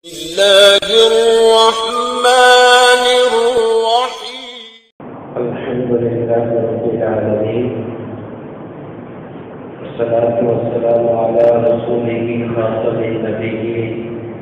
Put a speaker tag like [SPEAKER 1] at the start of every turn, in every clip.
[SPEAKER 1] الله الرحمن الرحيم
[SPEAKER 2] الحمد لله رب العالمين والصلاة والسلام على رسوله خاتم النبيين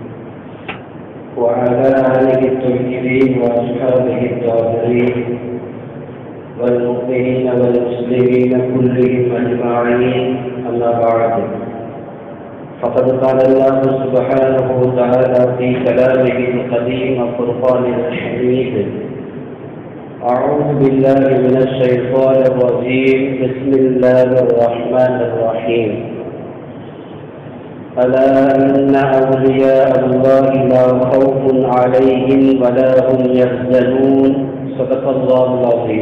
[SPEAKER 2] وعلى آله الطيبين وأصحابه الطاهرين والمؤمنين والمسلمين كلهم أجمعين أما بعد فقد قال الله سبحانه وتعالى في كلامه القديم الفرقان الحميد أعوذ بالله من الشيطان الرجيم بسم الله الرحمن الرحيم ألا إن أولياء الله لا خوف عليهم ولا هم يحزنون صدق الله العظيم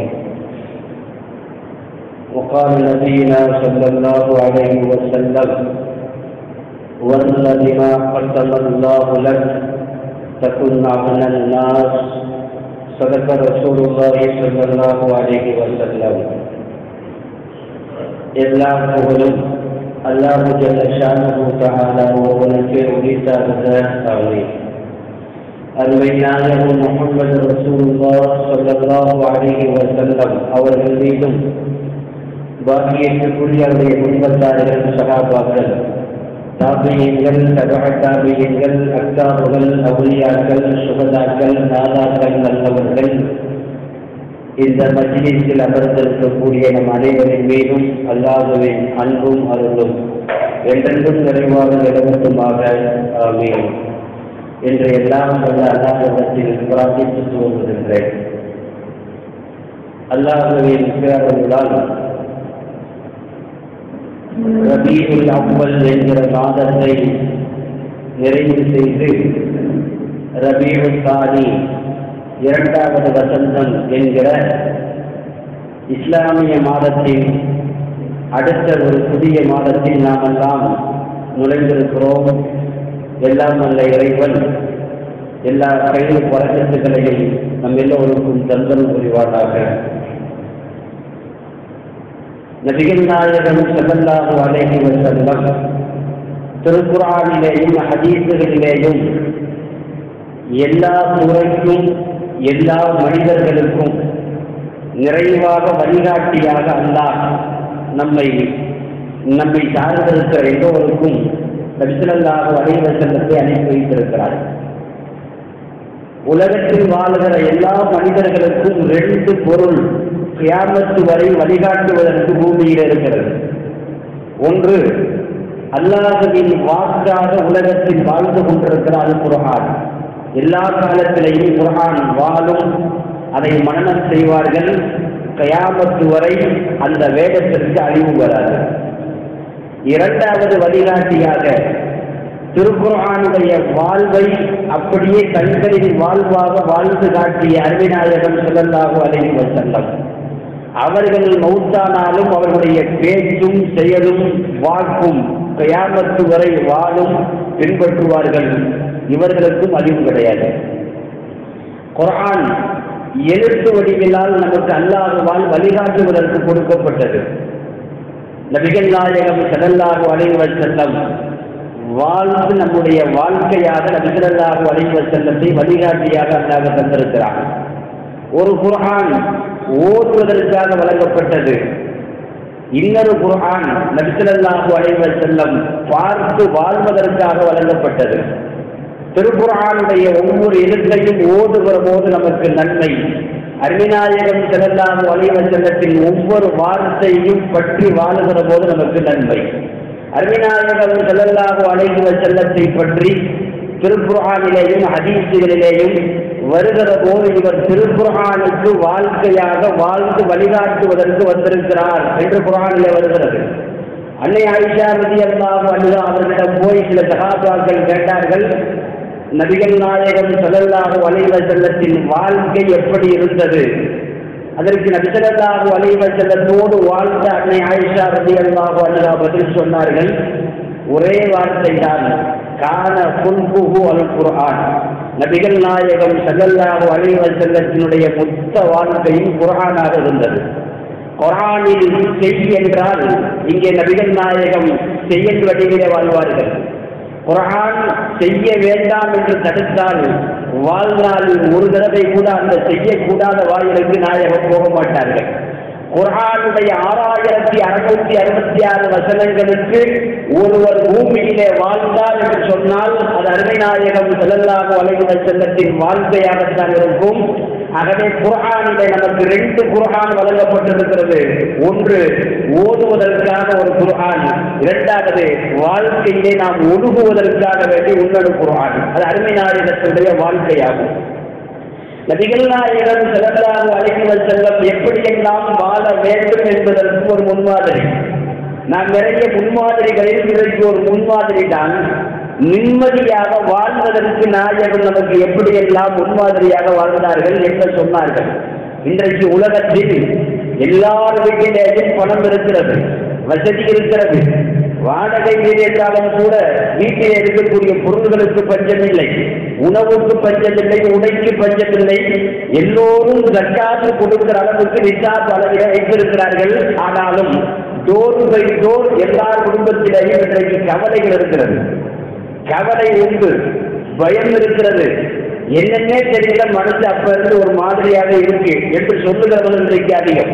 [SPEAKER 2] وقال نبينا صلى الله عليه وسلم والذي ما قدم الله لك تكن أغنى الناس صدق رسول الله صلى الله عليه وسلم எல்லா புகழும் அல்லாஹு ஜல்ல ஷானஹு தஆலா ஒருவனுக்கு உரித்தாகுக ஆமீன் அருமை நாயகம் முஹம்மது ரசூலுல்லாஹ் ஸல்லல்லாஹு அலைஹி வஸல்லம் அவர்கள் மீதும் பாக்கியத்துக்குரிய அவருடைய குடும்பத்தார்கள் சகாபாக்கள் தாபியங்கள் தபக தாபியங்கள் அக்தாபுகள் அவுலியாக்கள் சுகதாக்கள் நாதாக்கள் நல்லவர்கள் இந்த மஜ்லிஸில் அமர்ந்திருக்கக்கூடிய நம் அனைவரின் மீதும் அல்லாஹுவின் அன்பும் அருளும் என்றென்றும் நிறைவாக நிலவட்டுமாக ஆமீன் என்று எல்லாம் சொல்ல அல்லாஹத்தில் பிரார்த்தித்து துவங்குகின்றேன் அல்லாஹுவின் பேரர்களால் ரபீஉல் அவ்வல் என்கிற மாதத்தை நிறைவு செய்து ரபீஉல் தானி இரண்டாவது வசந்தம் என்கிற இஸ்லாமிய மாதத்தின் அடுத்த ஒரு புதிய மாதத்தில் நாம் எல்லாம் நுழைந்திருக்கிறோம் எல்லாம் நல்ல இறைவன் எல்லா கைது பழக்கத்துகளையும் நம் எல்லோருக்கும் தந்தல் புரிவானாக நபிகள் நாயகம் செல்லல்லாஹு அலைஹி வஸல்லம் திருக்குறானிலேயும் ஹதீசுகளிலேயும் எல்லா துறைக்கும் எல்லா மனிதர்களுக்கும் நிறைவாக வழிகாட்டியாக அல்லாஹ் நம்மை நம்மை சார்ந்திருக்கிற எல்லோருக்கும் நபிசல்லாஹு அலைஹி வஸல்லத்தை அனுப்பி வைத்திருக்கிறார் உலகத்தில் வாழ்கிற எல்லா மனிதர்களுக்கும் ரெண்டு பொருள் கியாமத்து வரை வழிகாட்டுவதற்கு பூமியில் இருக்கிறது ஒன்று அல்லாஹுவின் வாக்காக உலகத்தில் வாழ்ந்து கொண்டிருக்கிறார் குர்ஹான் எல்லா காலத்திலேயும் குர்ஹான் வாழும் அதை மனநம் செய்வார்கள் கயாமத்து வரை அந்த வேதத்திற்கு அழிவு வராது இரண்டாவது வழிகாட்டியாக திருக்குர்ஆனுடைய வாழ்வை அப்படியே கண்களின் வாழ்வாக வாழ்ந்து காட்டிய அருவிநாயகம் சொல்லல்லாக அலைஹி வசல்லம் அவர்கள் மௌத்தானாலும் அவர்களுடைய பேச்சும் செயலும் வாக்கும் கயாமத்து வரை வாழும் பின்பற்றுவார்கள் இவர்களுக்கும் அழிவு கிடையாது குரான் எழுத்து வடிவிலால் நமக்கு அல்லாஹுவால் வழிகாட்டுவதற்கு கொடுக்கப்பட்டது நபிகள் நாயகம் செல்லல்லாஹு அலைவர் செல்லம் வாழ்ந்து நம்முடைய வாழ்க்கையாக நபிசல்லாஹு அலைவர் செல்லத்தை வழிகாட்டியாக அல்லாஹ் தந்திருக்கிறார் ஒரு குர்ஆன் ஓதுவதற்காக வழங்கப்பட்டது இன்னொரு குர்ஆன் நபிசல்லாஹு அலைவர் செல்லம் பார்த்து வாழ்வதற்காக வழங்கப்பட்டது திருக்குர்ஆனுடைய ஒவ்வொரு எழுத்தையும் ஓதுகிற போது நமக்கு நன்மை அருவிநாயகம் செல்லல்லாஹு அலைவர் செல்லத்தின் ஒவ்வொரு வார்த்தையும் பற்றி வாழுகிற போது நமக்கு நன்மை அருவிநாயகம் செல்லல்லாஹு அலைவர் செல்லத்தை பற்றி திருக்குர்ஆனிலேயும் ஹதீசுகளிலேயும் வருகிற போது இவர் திருக்குர்ஆனுக்கு வாழ்க்கையாக வாழ்ந்து வழிகாட்டுவதற்கு வந்திருக்கிறார் என்று குர்ஆனிலே வருகிறது அன்னை ஆயிஷா ரதி அல்லாஹ் அல்லாஹ் அவர்களிடம் போய் சில சகாபாக்கள் கேட்டார்கள் நபிகள் நாயகம் சல்லல்லாஹு அலைவ செல்லத்தின் வாழ்க்கை எப்படி இருந்தது அதற்கு நபிசல்லாஹு அலைவ செல்லத்தோடு வாழ்ந்த அன்னை ஆயிஷா ரதி அல்லாஹு அல்லா பதில் சொன்னார்கள் ஒரே வார்த்தை தான் கான புல்புகு அல் குர்ஆன் நபிகள் நாயகம் சல்லல்லாஹு அலைவ செல்லத்தினுடைய மொத்த வாழ்க்கையும் குர்ஆனாக இருந்தது குரானில் செய் என்றால் இங்கே நபிகள் நாயகம் செயல் வடிவிலே வாழ்வார்கள் குரான் செய்ய வேண்டாம் என்று தடுத்தால் வாழ்நாளில் ஒரு தடவை கூட அந்த செய்யக்கூடாத வாயிலுக்கு நாயகம் போக மாட்டார்கள் குரானுடைய ஆறாயிரத்தி அறுநூத்தி அறுபத்தி ஆறு வசனங்களுக்கு ஒருவர் பூமியிலே வாழ்ந்தார் என்று சொன்னால் அது அருமைநாயகம் செல்லல்லாக வளைகுட செல்லத்தின் வாழ்க்கையாகத்தான் இருக்கும் ஆகவே குர்ஆனிலே நமக்கு ரெண்டு குர்ஆன் வழங்கப்பட்டிருக்கிறது ஒன்று ஓதுவதற்கான ஒரு குர்ஆன் இரண்டாவது வாழ்க்கையிலே நாம் ஒழுகுவதற்காக வேண்டி உன்னடு குர்ஆன் அது அருமைநாயகத்தினுடைய வாழ்க்கையாகும் நபிகள் நாயகம் செல்லல்லாஹு அலைஹி வஸல்லம் எப்படியெல்லாம் வாழ வேண்டும் என்பதற்கு ஒரு முன்மாதிரி நாம் நிறைய முன்மாதிரிகளில் இன்றைக்கு ஒரு முன்மாதிரி தான் நிம்மதியாக வாழ்வதற்கு நாயகம் நமக்கு எப்படியெல்லாம் முன்மாதிரியாக வாழ்ந்தார்கள் என்று சொன்னார்கள் இன்றைக்கு உலகத்தில் எல்லார் வீட்டிலேயும் பணம் இருக்கிறது வசதி இருக்கிறது வாடகை வீடு என்றாலும் கூட வீட்டில் இருக்கக்கூடிய பொருள்களுக்கு பஞ்சமில்லை உணவுக்கு பஞ்சமில்லை உடைக்கு பஞ்சமில்லை எல்லோரும் ஜக்காத்து கொடுக்கிற அளவுக்கு நிசாப் அளவில் வைத்திருக்கிறார்கள் ஆனாலும் டோர் பை டோர் எல்லா குடும்பத்திலேயும் இன்றைக்கு கவலைகள் இருக்கிறது கவலை உண்டு பயம் இருக்கிறது என்னன்னே தெரியல மனசு அப்ப இருந்து ஒரு மாதிரியாக இருக்கு என்று சொல்லுகிறவர்கள் இன்றைக்கு அதிகம்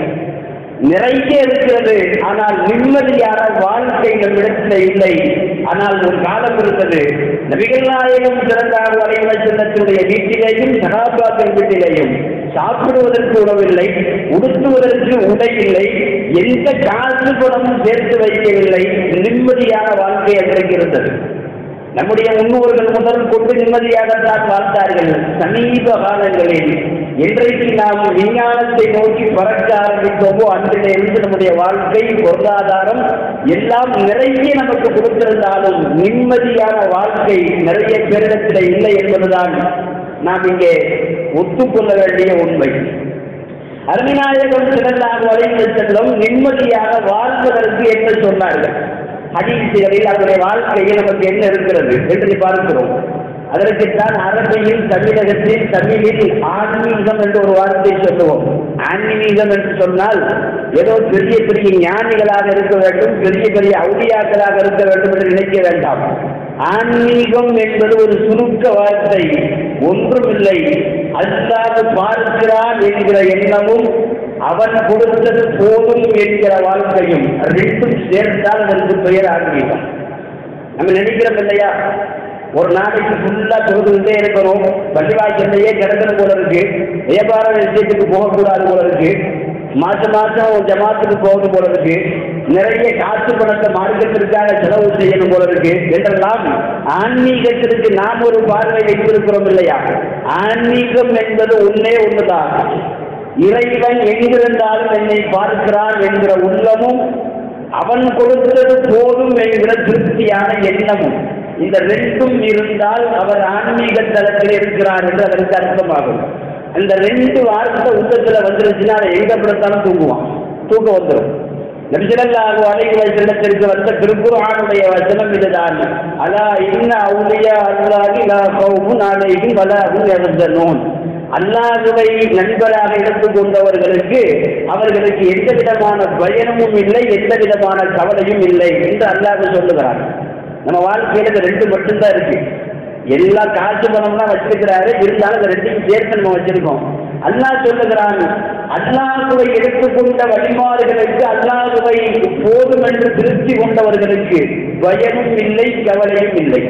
[SPEAKER 2] நிறைய இருக்கிறது ஆனால் நிம்மதியான வாழ்க்கை நம்மிடத்தில் இல்லை ஆனால் ஒரு காலம் இருந்தது நபிகள் நாயகம் சிறந்தார் வரைவ சின்னத்தினுடைய வீட்டிலேயும் சகாபாக்கள் வீட்டிலேயும் சாப்பிடுவதற்கு உணவில்லை உடுத்துவதற்கு உடை இல்லை எந்த காசு பணமும் சேர்த்து வைக்கவில்லை நிம்மதியான வாழ்க்கை அன்றைக்கு இருந்தது நம்முடைய முன்னோர்கள் முதல் கொண்டு நிம்மதியாகத்தான் வாழ்ந்தார்கள் சமீப காலங்களில் என்றைக்கு நாம் விஞ்ஞானத்தை நோக்கி பறக்க ஆரம்பித்தோமோ அன்றிலிருந்து நம்முடைய வாழ்க்கை பொருளாதாரம் எல்லாம் நிறைய நமக்கு கொடுத்திருந்தாலும் நிம்மதியான வாழ்க்கை நிறைய பேரிடத்தில் இல்லை என்பதுதான் நாம் இங்கே ஒத்துக்கொள்ள வேண்டிய உண்மை அருமைநாயகம் சிறந்தாக வரைந்து செல்லும் நிம்மதியாக வாழ்வதற்கு என்ன சொன்னார்கள் ஹதீசுகளில் அவருடைய வாழ்க்கையில் நமக்கு என்ன இருக்கிறது என்று பார்க்கிறோம் அதற்குத்தான் அரபியில் தமிழகத்தில் தமிழில் ஆன்மீகம் என்று ஒரு வார்த்தை சொல்லுவோம் ஆன்மீகம் என்று சொன்னால் ஏதோ பெரிய பெரிய ஞானிகளாக இருக்க வேண்டும் பெரிய பெரிய அவுடியாக்களாக இருக்க வேண்டும் என்று நினைக்க வேண்டாம் ஆன்மீகம் என்பது ஒரு சுருக்க வார்த்தை ஒன்றுமில்லை அல்லாது பார்க்கிறான் என்கிற எண்ணமும் அவன் கொடுத்தது போதும் என்கிற வாழ்க்கையும் ரெண்டும் சேர்ந்தால் அதற்கு பெயர் ஆன்மீகம் நம்ம நினைக்கிறோம் இல்லையா ஒரு நாளைக்கு ஃபுல்லா தொழுதுகிட்டே இருக்கணும் பள்ளிவாய்க்கல்லையே கிடக்கணும் போல இருக்கு வியாபார விஷயத்துக்கு போகக்கூடாது போல இருக்கு மாசம் மாசம் ஜமாத்துக்கு போகணும் போல இருக்கு நிறைய காசு பணத்தை மார்க்கத்திற்காக செலவு செய்யணும் போல இருக்கு என்றெல்லாம் ஆன்மீகத்திற்கு நாம் ஒரு பார்வை வைத்திருக்கிறோம் இல்லையா ஆன்மீகம் என்பது ஒன்னே ஒண்ணுதான் இறைவன் எங்கிருந்தாலும் என்னை பார்க்கிறான் என்கிற உள்ளமும் அவன் கொடுத்தது போதும் என்கிற திருப்தியான எண்ணமும் இந்த ரெண்டும் இருந்தால் அவர் ஆன்மீக தளத்தில் இருக்கிறார் என்று அதற்கு அர்த்தமாகும் அந்த ரெண்டு வார்த்தை உள்ளத்துல வந்துருச்சுன்னா அதை எங்க படுத்தாலும் தூங்குவான் தூக்கம் வந்துடும் நபிசல்லாஹு அலைஹி வஸல்லத்திற்கு வந்த திருக்குர்ஆனுடைய வசனம் இதுதான் அலா இன்ன அவுலியா அல்லாஹி லா கௌஃபுன் அலைஹிம் வலா ஹும் யஹ்சனூன் அல்லாஹுவை நண்பராக எடுத்துக் கொண்டவர்களுக்கு அவர்களுக்கு எந்த விதமான பயணமும் இல்லை எந்த விதமான கவலையும் இல்லை என்று அல்லாஹ் சொல்லுகிறார் நம்ம வாழ்க்கையில இந்த ரெண்டு மட்டும்தான் இருக்கு எல்லா காசு பணம்லாம் வச்சிருக்கிறாரு இருந்தாலும் இந்த ரெண்டையும் சேர்த்து நம்ம வச்சிருக்கோம் அல்லாஹ் சொல்லுகிறான் அல்லாஹுவை எடுத்துக்கொண்ட வழிமாறுகளுக்கு அல்லாஹுவை போதும் என்று திருப்தி கொண்டவர்களுக்கு பயமும் இல்லை கவலையும் இல்லை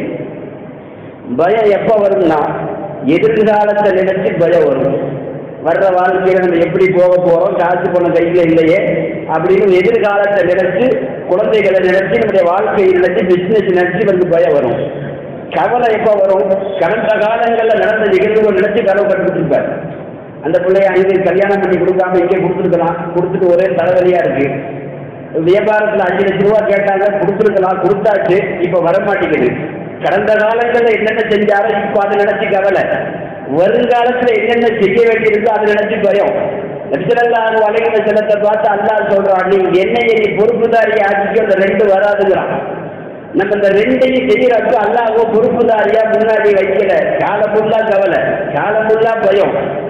[SPEAKER 2] பயம் எப்ப வரும்னா எதிர்காலத்தை நினைச்சு பயம் வரும் வர்ற வாழ்க்கையில நம்ம எப்படி போக போறோம் காசு பணம் கையில இல்லையே அப்படின்னு எதிர்காலத்தை நினைச்சு குழந்தைகளை நினைச்சு நம்முடைய வாழ்க்கையை நினைச்சு பிசினஸ் நினைச்சு வந்து பயம் வரும் கவலை எப்ப வரும் கடந்த காலங்களில் நடந்த நிகழ்வுகள் நினைச்சு கனவு கட்டுட்டு இருப்பார் அந்த பிள்ளைய அங்கே கல்யாணம் பண்ணி கொடுக்காம இங்கே கொடுத்துருக்கலாம் கொடுத்துட்டு ஒரே தலைவலியா இருக்கு வியாபாரத்தில் அஞ்சு லட்ச ரூபா கேட்டாங்க கொடுத்துருக்கலாம் கொடுத்தாச்சு இப்போ வர மாட்டேங்குது கடந்த காலங்களில் என்னென்ன செஞ்சாரோ இப்போ அதை நினைச்சு கவலை வருங்காலத்தில் என்னென்ன செய்ய வேண்டியிருக்கோ அதை நினைச்சு பயம் நபிசல்லாஹு அலைஹி செல்லத்தை பார்த்து அல்லாஹ் சொல்றான் நீ என்னைய நீ பொறுப்புதாரி ஆக்கிக்கோ அந்த ரெண்டு வராதுங்கிறான் நம்ம இந்த ரெண்டையும் செய்யறப்ப அல்லாஹோ பொறுப்புதாரியா முன்னாடி வைக்கல காலம் ஃபுல்லா கவலை காலம் ஃபுல்லா பயம்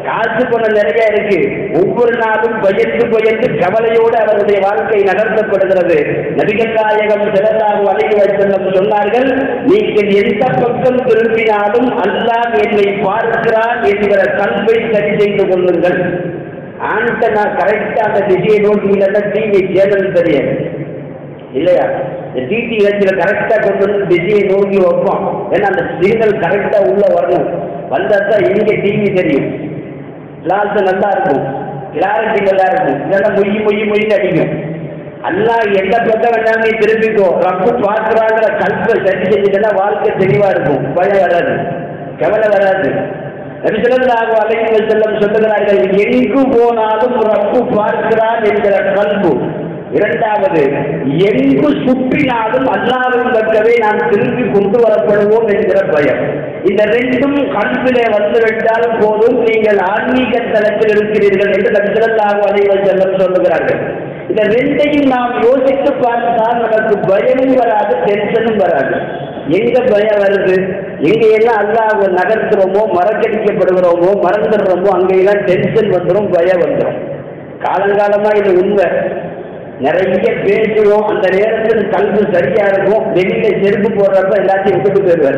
[SPEAKER 2] காசு பணம் நிறைய இருக்கு ஒவ்வொரு நாளும் பயந்து பயந்து கவலையோடு அவருடைய வாழ்க்கை நடத்தப்படுகிறது நபிகள் நாயகம் சிறந்தாகும் அலைவ செல்லம் சொன்னார்கள் நீங்கள் எந்த பக்கம் திரும்பினாலும் அல்லாஹ் என்னை பார்க்கிறான் என்கிற கல்வை சரி செய்து கொள்ளுங்கள் ஆண்டனா கரெக்டா அந்த திசையை நோக்கி இல்லைன்னா டிவி சேனல் தெரியாது இல்லையா இந்த டிடி வச்சுல கரெக்டா கொண்டு வந்து திசையை நோக்கி வைப்போம் ஏன்னா அந்த சிக்னல் கரெக்டா உள்ள வரணும் வந்தா தான் எங்க டிவி தெரியும் கிளாஸ் நல்லா இருக்கும் கிளாரிட்டி நல்லா இருக்கும் இல்லைன்னா மொய் மொய் மொய்னு அடிக்கும் அல்லாஹ் எந்த பக்கம் வேணாலும் நீ திரும்பிக்கோ ரப்பு பார்க்குறாங்கிற கல்பை சரி செஞ்சுட்டா வாழ்க்கை தெளிவா இருக்கும் பயம் வராது கவலை வராது நபிசல்லாஹு அலைஹி வஸல்லம் சொல்லுகிறார்கள் எங்கு போனாலும் ரப்பு பார்க்கிறான் என்கிற கல்பு இரண்டாவது எங்கு சுற்றினாலும் அல்லாவின் பக்கமே நாம் திரும்பி கொண்டு வரப்படுவோம் என்கிற பயம் இந்த ரெண்டும் கல்விலே வந்துவிட்டால் போதும் நீங்கள் ஆன்மீக தளத்தில் இருக்கிறீர்கள் என்று நபிசல்லாஹு அலைஹி வஸல்லம் சொல்லுகிறார்கள் இந்த ரெண்டையும் நாம் யோசித்து பார்த்தால் நமக்கு பயமும் வராது டென்ஷனும் வராது எங்க பயம் வருது எங்க எல்லாம் அல்லாஹ் நகர்த்துறோமோ மறக்கடிக்கப்படுகிறோமோ மறந்துடுறோமோ அங்கெல்லாம் டென்ஷன் வந்துடும் பயம் வந்துடும் காலங்காலமா இது உண்மை நிறைய பேசுவோம் அந்த நேரத்தில் கல்வி சரியா இருக்கும் வெளியில செருப்பு போடுறப்ப எல்லாத்தையும் விட்டுட்டு போயிடுவார்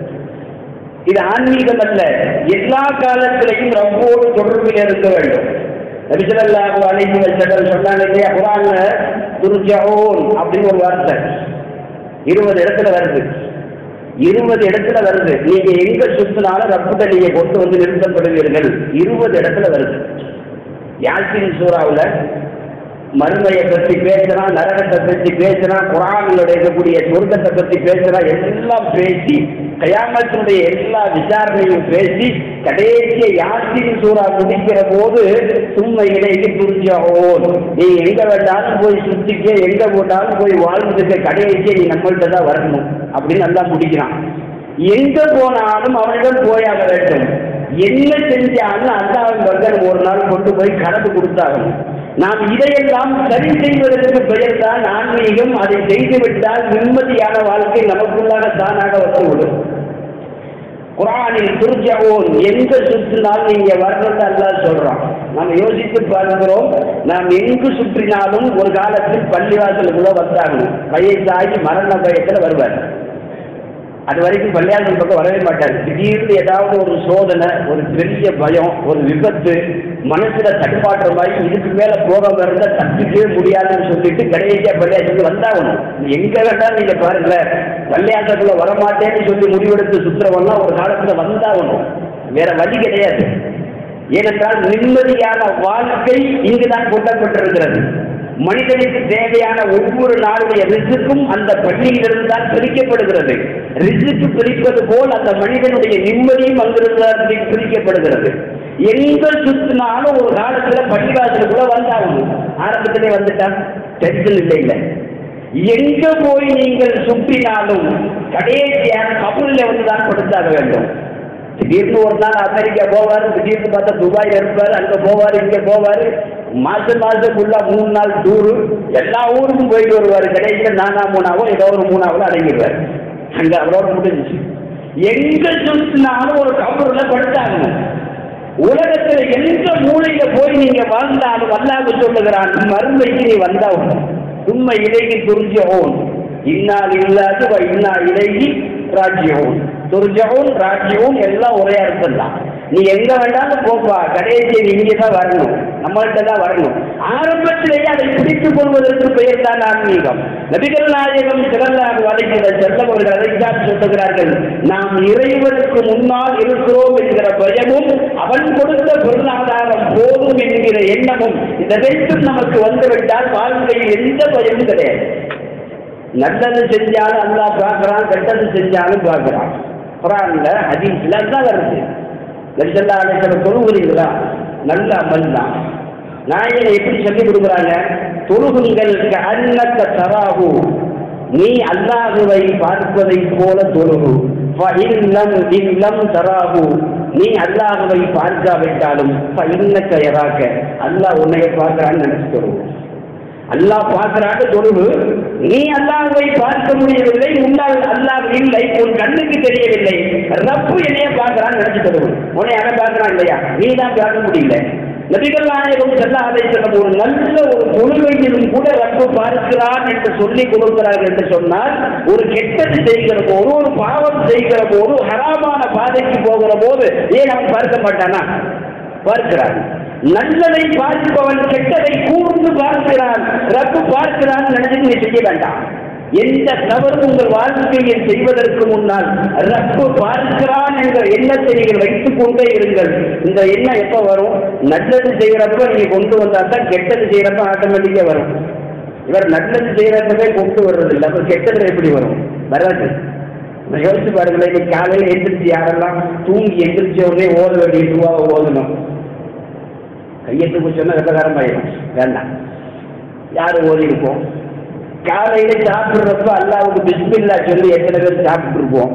[SPEAKER 2] இது ஆன்மீகம் அல்ல எல்லா காலத்திலையும் ரப்போடு தொடர்பில் இருக்க வேண்டும் நபிசல்லாஹு அலைஹி வஸல்லம் சொன்னாங்க இல்லையா குரான்ல துர்ஜഊன் அப்படின்னு ஒரு வார்த்தை இருபது இடத்துல வருது இருபது இடத்துல வருது நீங்க எங்க சுத்தினாலும் ரப்புட்ட நீங்க கொண்டு வந்து நிறுத்தப்படுவீர்கள் இருபது இடத்துல வருது யாசின் சூறாவுல மறுமையை பற்றி பேசுறான் நரகத்தை பற்றி பேசுறான் குரானில் இருக்கக்கூடிய சொர்க்கத்தை பற்றி பேசுறான் எல்லாம் பேசி கயாமத்தினுடைய எல்லா விசாரணையும் பேசி கடைசிய யாசின் சூறா முடிக்கிற போது சும்மா இடைக்கு புரிஞ்சோம் நீ எங்க வேண்டாலும் போய் சுத்திக்க எங்க போட்டாலும் போய் வாழ்ந்துக்க கடைசிய நீ நம்மள்ட்ட தான் வரணும் அப்படின்னு நல்லா முடிக்கிறான் எங்க போனாலும் அவனிடம் போயாக வேண்டும் என்ன செஞ்சாலும் அல்லாவின் பக்கம் ஒரு நாள் கொண்டு போய் கடந்து கொடுத்தாகணும் நாம் இதையெல்லாம் சரி செய்வதற்கு பெயர் தான் ஆன்மீகம் அதை செய்துவிட்டால் நிம்மதியான வாழ்க்கை நமக்குள்ளாக தானாக வந்துவிடும் குரானில் துர்ஜவோன் எங்க சுற்றினால் நீங்க வரணும்னு அல்லாஹ் சொல்றோம் நம்ம யோசித்து பார்க்கிறோம் நாம் எங்கு சுற்றினாலும் ஒரு காலத்தில் பள்ளிவாசலுக்குள்ள வந்தாகணும் வயசாகி மரண பயத்தில் வருவார் அது வரைக்கும் பள்ளியாசல் பக்கம் வரவே மாட்டார் திடீர்னு ஏதாவது ஒரு சோதனை ஒரு பெரிய பயம் ஒரு விபத்து மனசுல தடுப்பாற்றமாகி இதுக்கு மேல போகாம இருந்தா தப்பிக்கவே முடியாதுன்னு சொல்லிட்டு கடைசியா பள்ளியாசலுக்கு வந்தாகணும் எங்க வேண்டாம் நீங்க பாருங்கள பள்ளியாசலுக்குள்ள வரமாட்டேன்னு சொல்லி முடிவெடுத்து சுத்துறவெல்லாம் ஒரு காலத்துல வந்தாகணும் வேற வழி கிடையாது ஏனென்றால் நிம்மதியான வாழ்க்கை இங்குதான் கொண்டப்பட்டிருக்கிறது மனிதனுக்கு தேவையான ஒவ்வொரு நாளுடைய ரிசுக்கும் அந்த பள்ளியிலிருந்து தான் பிரிக்கப்படுகிறது ரிசுக்கு பிரிப்பது போல் அந்த மனிதனுடைய நிம்மதியும் அங்கிருந்து தான் பிரி- பிரிக்கப்படுகிறது எங்க சுத்தினாலும் ஒரு காலத்துல பள்ளிவாசலுக்குள்ள வந்தாகணும் ஆரம்பத்திலே வந்துட்டா டென்ஷன் இல்லை இல்லை எங்க போய் நீங்கள் சுற்றினாலும் கடைசியாக கபூர்ல வந்து தான் கொடுத்தாக வேண்டும் திடீர்னு ஒரு நாள் அமெரிக்கா போவார் திடீர்னு பார்த்தா துபாய் இருப்பார் அங்க போவார் இங்க போவார் மாசம் மாசம் ஃபுல்லா மூணு நாள் டூரு எல்லா ஊருக்கும் போயிட்டு வருவார் கடைசியில நானா மூணாவோ ஏதோ ஒரு மூணாவோ அடங்கிடுவார் அங்க அவரோட முடிஞ்சுச்சு எங்க சுத்தினாலும் ஒரு கபூர்ல படுத்தாகணும் உலகத்துல எந்த மூலையில போய் நீங்க வாழ்ந்தாலும் அல்லாஹ் சொல்லுகிறான் மருந்தைக்கு நீ வந்தாவும் உண்மை இலைக்கு துரிஞ்சோன் இன்னால் இல்லாது வ இன்னா இலைக்கு ராஜ்யவும் துரிஜவும் ராஜ்யவும் எல்லாம் ஒரே அர்த்தம் தான் நீ எங்க வேண்டாலும் போப்பா கடைசி நீ இங்கே தான் வரணும் நம்மள்கிட்ட தான் வரணும் ஆரம்பத்திலேயே அதை பிடித்துக் கொள்வதற்கு பெயர் தான் ஆன்மீகம் நபிகள் நாயகம் சிறந்தார் வலைக்கிற செல்லம் அவர்கள் அதைத்தான் சொல்லுகிறார்கள் நாம் இறைவனுக்கு முன்னால் இருக்கிறோம் என்கிற பயமும் அவன் கொடுத்த பொருளாதாரம் போதும் என்கிற எண்ணமும் இந்த ரெண்டும் நமக்கு வந்துவிட்டால் வாழ்க்கையில் எந்த பயமும் கிடையாது நல்லது செஞ்சாலும் அல்லாஹ் பார்க்கறான் கெட்டது செஞ்சாலும் பார்க்கறான் குரான்ல ஹதீஸ்ல தான் வருது நபிசல்லா அலைஹி தொழுகிறீங்களா நல்ல அமல் தான் நாயனை எப்படி சொல்லி கொடுக்குறாங்க தொழுகுங்கள் அன்னக்க தராகு நீ அல்லாஹுவை பார்ப்பதை போல தொழுகு இல்லம் இல்லம் தராகு நீ அல்லாஹுவை பார்க்காவிட்டாலும் இன்னக்க எறாக்க அல்லாஹ் உன்னைய பார்க்கறான்னு நினைச்சு தொழுவோம் அல்லாஹ் பார்க்கிறான்னு தொழுவு நீ அல்லாஹ்வை பார்க்க முடியவில்லை முன்னால் அல்லாஹ் இல்லை உன் கண்ணுக்கு தெரியவில்லை ரப்பு என்னைய பார்க்கிறான்னு நினைச்சு தொழுவு உன்னை அவன் பார்க்கிறான் இல்லையா நீ தான் பார்க்க முடியல நபிகள் நாயகம் செல்லாதை செல்லும் ஒரு நல்ல ஒரு தொழுகையிலும் கூட ரப்பு பார்க்கிறான் என்று சொல்லிக் கொடுக்கிறார்கள் என்று சொன்னால் ஒரு கெட்டது செய்கிற போது ஒரு பாவம் செய்கிற போது ஹராமான பாதைக்கு போகிற போது ஏன் அவன் பார்க்க மாட்டானா பார்க்கிறான் நல்லதை பார்ப்பவன் கெட்டதை கூர்ந்து பார்க்கிறான் ரப்பு பார்க்கிறான் நினைச்சு நீ செய்ய வேண்டாம் எந்த தவறு உங்கள் வாழ்க்கையில் செய்வதற்கு முன்னால் ரப்பு பார்க்கிறான் என்ற எண்ணத்தை நீங்கள் வைத்துக் கொண்டே இருங்கள் இந்த எண்ணம் எப்போ வரும் நல்லது செய்யறப்ப நீங்க கொண்டு வந்தா தான் கெட்டது செய்யறப்ப ஆட்டோமேட்டிக்கா வரும் இவர் நல்லது செய்யறப்பவே கொண்டு வர்றதில்லை அப்ப கெட்டதுல எப்படி வரும் வராது இப்ப யோசிச்சு பாருங்களேன் இன்னைக்கு காலையில் எந்திரிச்சு யாரெல்லாம் தூங்கி எந்திரிச்ச உடனே ஓத வேண்டிய துவாவை ஓதணும் கையெழுத்து சொன்னா வெள்ளக்காரம் ஆயிடும் வேண்டாம் யார் ஓதி இருப்போம் காலையில சாப்பிடுறப்ப அல்லாவுக்கு பிஸ்மில்லா சொல்லி எத்தனை பேர் சாப்பிட்டு இருப்போம்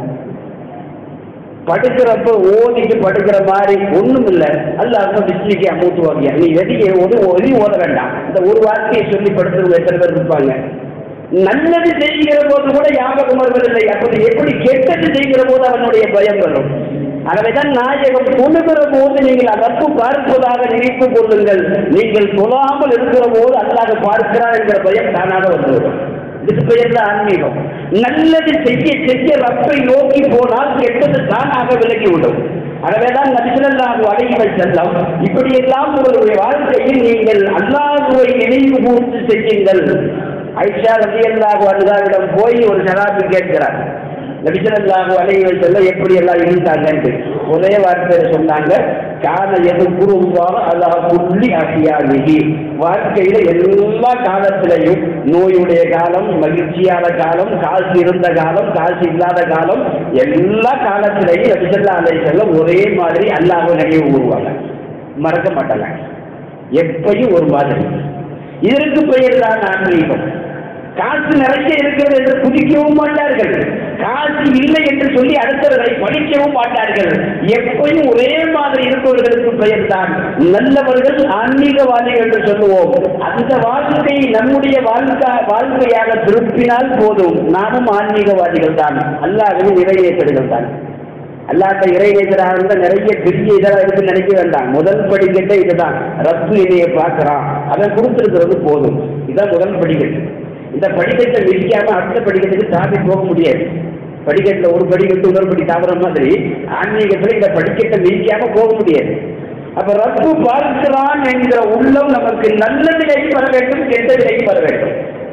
[SPEAKER 2] படுக்கிறப்ப ஓதிட்டு படுக்கிற மாதிரி ஒண்ணும் இல்ல அல்லாஹ் பிஸ்மிக்கு அமூத்துவாங்க நீ வெளியே ஒரு ஒதி ஓத வேண்டாம் இந்த ஒரு வார்த்தையை சொல்லி படுத்துறவங்க எத்தனை பேர் இருப்பாங்க நல்லது செய்கிற போது கூட ஞாபகம் வருவதில்லை அப்படி எப்படி கெட்டது செய்கிற போது அவனுடைய பயம் வரும் ஆகவேதான் நாயகம் தொழுகிற போது நீங்கள் அதற்கு பார்ப்பதாக நினைத்துக் கொள்ளுங்கள் நீங்கள் தொழாமல் இருக்கிற போது அல்லாத பார்க்கிறார் என்கிற பயம் தானாக வந்துவிடும் இதுக்கு பெயர் தான் ஆன்மீகம் நல்லது செய்ய செய்ய ரப்பை நோக்கி போனால் கெட்டது தானாக விலகிவிடும் ஆகவேதான் நபிசல்லாஹு அலைஹி செல்லம் இப்படியெல்லாம் உங்களுடைய வாழ்க்கையில் நீங்கள் அல்லாஹுவை நினைவு கூர்ந்து செய்யுங்கள் ஐஷா ரலியல்லாஹு அன்ஹாவிடம் போய் ஒரு சலாத்து கேட்கிறார் நபிசல்லாஹு அலைஹி செல்லம் எப்படி எல்லாம் இருந்தாங்கன்னு ஒரே வார்த்தையில சொன்னாங்க கான எது குருவாக அல்லா புள்ளி அசியாமிகி வாழ்க்கையில எல்லா காலத்திலையும் நோயுடைய காலம் மகிழ்ச்சியான காலம் காசு இருந்த காலம் காசு இல்லாத காலம் எல்லா காலத்திலையும் நபிசல்லா அலை செல்லம் ஒரே மாதிரி அல்லாஹ் நினைவு கூறுவாங்க மறக்க மாட்டாங்க எப்பயும் ஒரு மாதிரி இதற்கு பெயர் தான் ஆன்மீகம் காசு நிறைய இருக்கிறது என்று குதிக்கவும் மாட்டார்கள் காசு இல்லை என்று சொல்லி அடுத்தவர்களை படிக்கவும் மாட்டார்கள் எப்பயும் ஒரே மாதிரி இருப்பவர்களுக்கு பெயர் தான் நல்லவர்கள் ஆன்மீகவாதிகள் என்று சொல்லுவோம் அந்த வாழ்க்கை நம்முடைய வாழ்க்கை வாழ்க்கையாக திருப்பினால் போதும் நாமும் ஆன்மீகவாதிகள் தான் அல்லாஹ்வின் நிறைவேற்றர்கள் தான் அல்லாட்ட இறைநேசராக இருந்த நிறைய பெரிய இதெல்லாம் இருக்கு நினைக்க வேண்டாம் முதல் படிக்கட்டே இதுதான் ரப்பு இதையை பார்க்கறான் அதை கொடுத்துருக்கிறது போதும் இதான் முதல் படிக்கட்டு இந்த படிக்கட்டை விரிக்காம அடுத்த படிக்கட்டுக்கு தாண்டி போக முடியாது படிக்கட்டில் ஒரு படிக்கட்டு இன்னொரு படி தாவற மாதிரி ஆன்மீகத்தில் இந்த படிக்கட்டை விரிக்காம போக முடியாது அப்ப ரப்பு பார்க்கிறான் என்கிற உள்ளம் நமக்கு நல்ல நிலையும் வர வேண்டும் கெட்ட நிலையும் வர வேண்டும்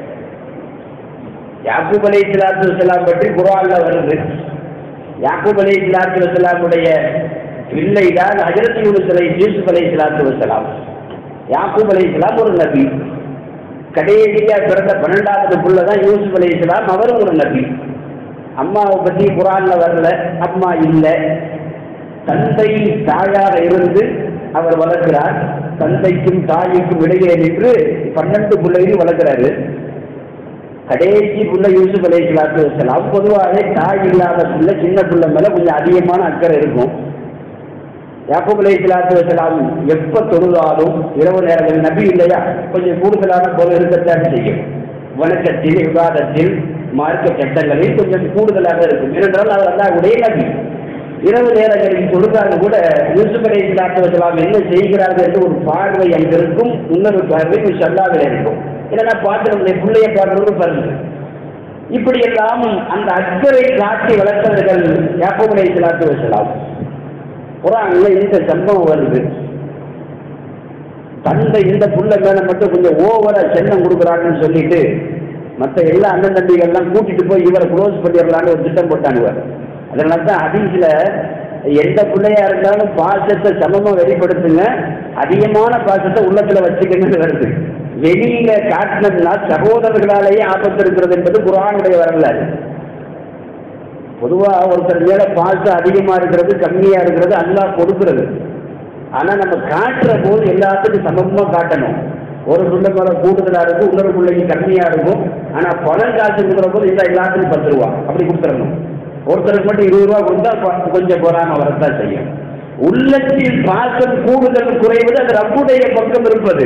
[SPEAKER 2] யாக்கூப் அலை இஸ்லாத்து வசலாம் பற்றி குரான்ல வருது யாக்கூப் அலை இஸ்லாத்து வசலாமுடைய பிள்ளை தான் ஹஜரத் யூனுஸ் அலை யூசுப் அலை இஸ்லாத்து வசலாம் யாக்கூப் அலை இஸ்லாம் ஒரு நபி கடைசியா பிறந்த பன்னெண்டாவது புள்ள தான் யூசுப் அலை இஸ்லாம் அவரும் ஒரு நபி அம்மாவை பற்றி குரான்ல வரல அம்மா இல்லை தந்தை தாயாக இருந்து அவர் வளர்க்கிறார் தந்தைக்கும் தாய்க்கும் இடையே நின்று பன்னெண்டு பிள்ளையும் வளர்க்கிறாரு கடைசி புள்ள யூசுப் அலை இஸ்லாத்து வசலாம் பொதுவாகவே தாய் இல்லாத புள்ள சின்ன புள்ள மேல கொஞ்சம் அதிகமான அக்கறை இருக்கும் யாக்கூப் அலை இஸ்லாத்து வசலாம் எப்ப தொழுதாலும் இரவு நேரங்கள் நபி இல்லையா கொஞ்சம் கூடுதலான போல இருக்கத்தான் செய்யும் வணக்கத்தில் விவாதத்தில் மார்க்க சட்டங்களில் கொஞ்சம் கூடுதலாக இருக்கும் ஏனென்றால் அவர் அல்லாஹ்வுடைய நபி இரவு நேரங்களில் தொழுதாங்க கூட யூசுப் அலை இஸ்லாத்து வசலாம் என்ன செய்கிறார்கள் என்று ஒரு பார்வை அங்கு இருக்கும் இன்னொரு பார்வை சொல்லாவில் இருக்கும் ஏன்னா பார்த்து நம்முடைய பிள்ளைய பார்க்கறது பாருங்க இப்படி எல்லாம் அந்த அக்கறை காட்டி வளர்த்தவர்கள் யாப்போப் அலை இஸ்லாத்து வசலாம் குரான்ல இந்த சம்பவம் வருது தந்தை இந்த புள்ள மேல மட்டும் கொஞ்சம் ஓவரா செல்லம் கொடுக்குறாங்கன்னு சொல்லிட்டு மற்ற எல்லா அண்ணன் தம்பிகள்லாம் கூட்டிட்டு போய் இவரை க்ளோஸ் பண்ணிடலான்னு ஒரு திட்டம் போட்டாங்க அதனால தான் அதிகல எந்த பிள்ளையா இருந்தாலும் பாசத்தை சமமா வெளிப்படுத்துங்க அதிகமான பாசத்தை உள்ளத்துல வச்சுக்கணும்னு வருது வெளியில காட்டினதுனா சகோதரர்களாலேயே ஆபத்து இருக்கிறது என்பது குரானுடைய வரலாறு பொதுவா ஒருத்தர் மேல பாசம் அதிகமா இருக்கிறது கம்மியா இருக்கிறது அல்லாஹ் கொடுக்கிறது ஆனா நம்ம காட்டுற போது எல்லாத்துக்கும் சமமா காட்டணும் ஒரு புள்ள மேல கூடுதலா இருக்கும் இன்னொரு பிள்ளைக்கு கம்மியா இருக்கும் ஆனா பணம் காசு கொடுக்குற போது இந்த எல்லாத்துக்கும் பத்து ரூபா அப்படி கொடுத்துடணும் ஒருத்தருக்கு மட்டும் இருபது ரூபா கொடுத்தா ப- கொஞ்சம் பொறாம வரத்தான் செய்யும் உள்ளத்தில் பாசம் கூடுதல் குறைவது அது ரப்புடைய பக்கம் இருப்பது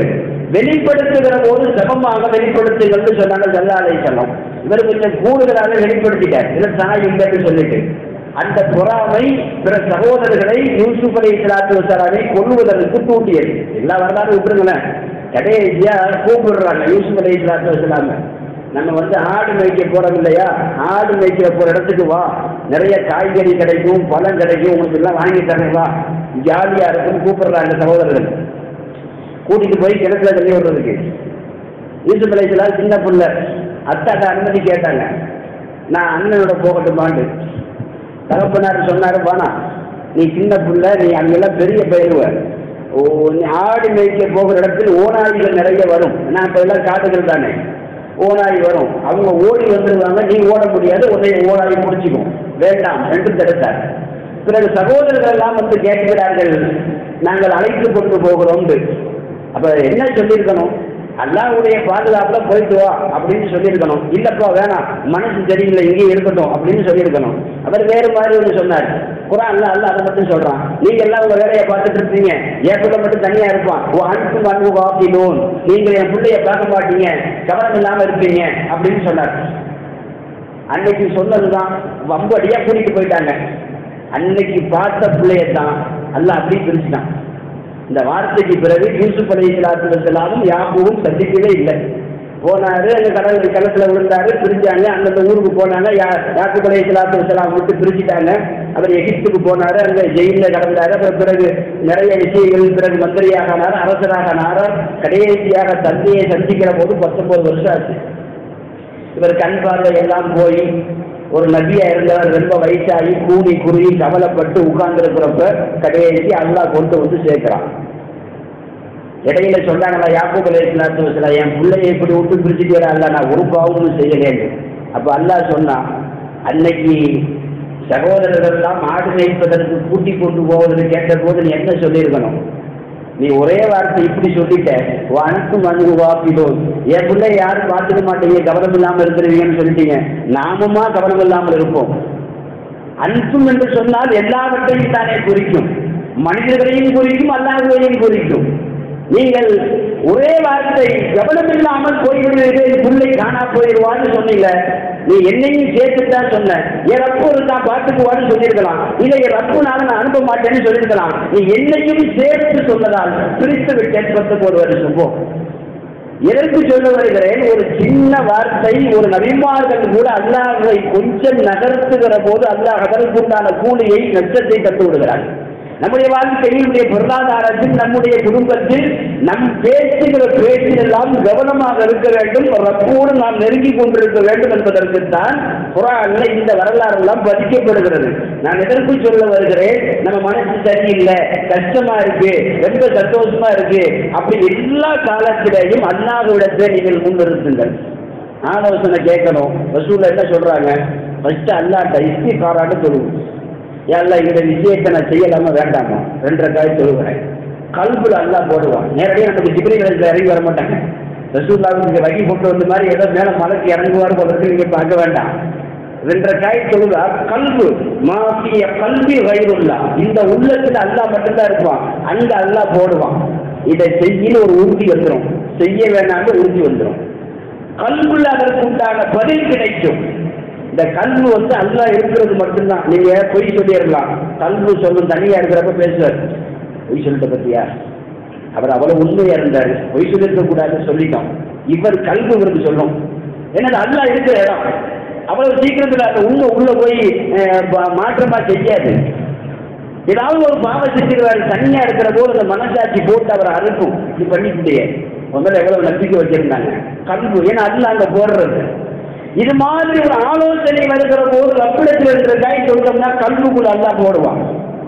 [SPEAKER 2] வெளிப்படுத்துகிற போது சமமாக வெளிப்படுத்துங்கள்னு சொன்னாங்க சல்லா அலைசலம் இவர் கொஞ்சம் கூடுதலாக வெளிப்படுத்திட்டார் இவர் தாய் இல்லைன்னு சொல்லிட்டு அந்த பொறாமை பிற சகோதரர்களை யூசுப் அலி இஸ்லாத்து வசலாமை கொள்வதற்கு தூண்டியது எல்லா வரலாறு விட்டுருங்களேன் கடைசியா கூப்பிடுறாங்க யூசுப் அலி இஸ்லாத்து வசலாம நம்ம வந்து ஆடு மேய்க்க போறோம் இல்லையா ஆடு மேய்க்கிற போற இடத்துக்கு வா நிறைய காய்கறி கிடைக்கும் பழம் கிடைக்கும் உங்களுக்கு எல்லாம் வாங்கி தரேன் வா ஜாலியா இருக்கும் கூப்பிடுறாங்க சகோதரர்கள் கூட்டிட்டு போய் கிணத்துல தண்ணி விடுறதுக்கு யூசுப் அலைசலாம் சின்ன புள்ள அத்தாட்ட அனுமதி கேட்டாங்க நான் அண்ணனோட போகட்டுமாண்டு தகப்பனார் சொன்னாரு வானா நீ சின்ன புள்ள நீ அங்கெல்லாம் பெரிய பயிருவ ஓ நீ ஆடு மேய்க்க போகிற இடத்தில் ஓனாய்கள் நிறைய வரும் நான் இப்ப எல்லாம் காடுகள் தானே ஓனாய் வரும் அவங்க ஓடி வந்துருவாங்க நீ ஓட முடியாது உன்னை ஓனாய் முடிச்சுக்கும் வேண்டாம் என்று தடுத்தார் பிறகு சகோதரர்கள் எல்லாம் வந்து கேட்கிறார்கள் நாங்கள் அழைத்து கொண்டு போகிறோம் அப்ப என்ன சொல்லியிருக்கணும் அல்லாவுடைய பாதுகாப்புல போயிட்டு வா அப்படின்னு சொல்லியிருக்கணும் இல்லப்பா வேணாம் மனசு சரியில்லை இங்கேயே இருக்கட்டும் அப்படின்னு சொல்லியிருக்கணும் அவர் வேறு மாதிரி ஒன்று சொன்னார் குரான் அல்ல அதை மட்டும் சொல்றான் நீங்க எல்லாம் உங்க வேலையை பார்த்துட்டு இருப்பீங்க என் பிள்ளை மட்டும் தனியா இருப்பான் ஓ அன்பு அன்பு காப்பிலோன் நீங்க என் பிள்ளைய பார்க்க மாட்டீங்க கவனம் இல்லாம இருப்பீங்க அப்படின்னு சொன்னார் அன்னைக்கு சொன்னதுதான் வம்படியா கூட்டிட்டு போயிட்டாங்க அன்னைக்கு பார்த்த பிள்ளைய தான் அல்ல அப்படி பிரிச்சுட்டான் இந்த வார்த்தைக்கு பிறகு யூசுப் அலி இஸ்லாத்து வசலாமும் யாபுவும் சந்திக்கவே இல்லை போனாரு அந்த கடல் கிணத்துல விழுந்தாரு பிரிஞ்சாங்க அந்தந்த ஊருக்கு போனாங்க யா யாக்குப் அலி இஸ்லாத்து வசலாம் விட்டு பிரிச்சுட்டாங்க அவர் எகிப்துக்கு போனாரு அங்க ஜெயிலில் கடந்தாரு அப்புறம் பிறகு நிறைய விஷயங்கள் பிறகு மந்திரியாக ஆனார் அரசராக ஆனார் கடைசியாக தந்தையை சந்திக்கிற போது பத்தொன்பது வருஷம் ஆச்சு இவர் கண் பார்வை எல்லாம் போய் ஒரு நபியா இருந்தவர் ரொம்ப வயசாகி கூடி குறுகி கவலைப்பட்டு உட்கார்ந்துருக்கிறப்ப கடைசி அல்லாஹ் கொண்டு வந்து சேர்க்கிறான் இடையில சொன்னாங்களா யாக்கூப் அலைஹிஸ்ஸலாத்து வஸலாம் என் பிள்ளையை இப்படி விட்டு பிரிச்சுட்டு அல்ல நான் ஒரு பாவமும் செய்யலேன்னு அப்ப அல்லாஹ் சொன்னான் அன்னைக்கு சகோதரர்கள் எல்லாம் ஆடு மேய்ப்பதற்கு கூட்டி கொண்டு போவதற்கு கேட்ட போது நீ என்ன சொல்லியிருக்கணும் நீ ஒரே வார்த்தை இப்படி சொல்லிட்ட அனைத்து மனு வாப்பிடோ என் பிள்ளை யாரும் பார்த்துக்க மாட்டீங்க கவனம் இல்லாமல் இருக்கிறீங்கன்னு சொல்லிட்டீங்க நாமுமா கவனம் இல்லாமல் இருப்போம் அன்பும் என்று சொன்னால் எல்லாவற்றையும் தானே குறிக்கும் மனிதர்களையும் குறிக்கும் அல்லாதவையும் குறிக்கும் நீங்கள் ஒரே வார்த்தை கவனமில்லாமல் போய்விடுவீர்கள் என் பிள்ளை காணா போயிடுவான்னு சொன்னீங்க நீ என்னையும் சேர்த்து தான் சொன்ன என் ரப்பு இருக்கா பார்த்துக்குவான்னு சொல்லியிருக்கலாம் இல்லை என் ரப்புனால நான் அனுப்ப மாட்டேன்னு சொல்லியிருக்கலாம் நீ என்னையும் சேர்த்து சொன்னதால் பிரித்து விட்டேன் பத்தொன்பது வருஷம் போ எதற்கு சொல்ல வருகிறேன் ஒரு சின்ன வார்த்தை ஒரு நபிமார்கள் கூட அல்லாஹை கொஞ்சம் நகர்த்துகிற போது அல்லாஹ் அதற்குண்டான கூலியை நஷ்டத்தை தந்து விடுகிறார் நம்முடைய வாழ்க்கையில் நம்முடைய பொருளாதாரத்தில் நம்முடைய குடும்பத்தில் நம் பேசுகிற பேச்சிலெல்லாம் கவனமாக இருக்க வேண்டும் ரப்போடு நாம் நெருங்கி கொண்டிருக்க வேண்டும் என்பதற்குத்தான் குரான்ல இந்த வரலாறு எல்லாம் பதிக்கப்படுகிறது நான் எதற்கு சொல்ல வருகிறேன் நம்ம மனசு சரியில்லை கஷ்டமா இருக்கு ரொம்ப சந்தோஷமா இருக்கு அப்படி எல்லா காலத்திலேயும் அல்லாஹ்விடத்தை நீங்கள் முன்னிறுத்துங்கள் ஆலோசனை கேட்கணும் வசூல என்ன சொல்றாங்க ஃபர்ஸ்ட் அல்லாட்ட இஸ்திகாரான்னு சொல்லுவோம் எல்லாம் இந்த விஷயத்தை நான் செய்யலாமா வேண்டாமா ரெண்டரை காய் சொல்லுகிறேன் கல்புல அல்லா போடுவான் நேரடியாக நமக்கு டிகிரி கடைசியில் இறங்கி வர மாட்டாங்க ரசூல்லாவுக்கு இங்கே வகி கொண்டு வந்த மாதிரி ஏதோ மேலே மலைக்கு இறங்குவார் போல இருக்கு நீங்கள் பார்க்க வேண்டாம் ரெண்டரை காய் சொல்லுதா கல்பு மாசிய கல்வி வயிறுல்லா இந்த உள்ளத்துல அல்லா மட்டும்தான் இருப்பான் அங்க அல்லா போடுவான் இதை செய்யின்னு ஒரு உறுதி வந்துடும் செய்ய வேணாம்னு உறுதி வந்துடும் கல்புல அதற்கு உண்டான பதில் கிடைக்கும் இந்த கல்வி வந்து அல்லா இருக்கிறது மட்டும்தான் நீங்க பொய் சொல்லிடலாம் கல்வி சொல்லும் தனியா இருக்கிறப்ப பேசுவார் பொய் சொல்லிட்ட பத்தியா அவர் அவ்வளவு உண்மையா இருந்தாரு பொய் சொல்லிருக்க கூடாதுன்னு சொல்லிட்டோம் இவர் கல்வி இவருக்கு சொல்லும் ஏன்னா அது அல்லா இருக்கிற இடம் அவ்வளவு சீக்கிரத்துல அந்த உண்மை உள்ள போய் அஹ், ப- மாற்றமா செய்யாது ஏதாவது ஒரு பாவம் செஞ்சிருவாரு தனியா இருக்கிற போது அந்த மனசாட்சி போட்டு அவரை அறுக்கும் இது பண்ணிக்கிட்டே முதல்ல எவ்வளவு நம்பிக்கை வச்சிருந்தாங்க கல்வி ஏன்னா அதுல அங்க போடுறது இது மாதிரி ஒரு ஆலோசனை வருகிற போது ரப்பிடத்தில் இருக்கிற காய் சொல்றோம்னா கல்விக்குள்ள அல்லா போடுவான்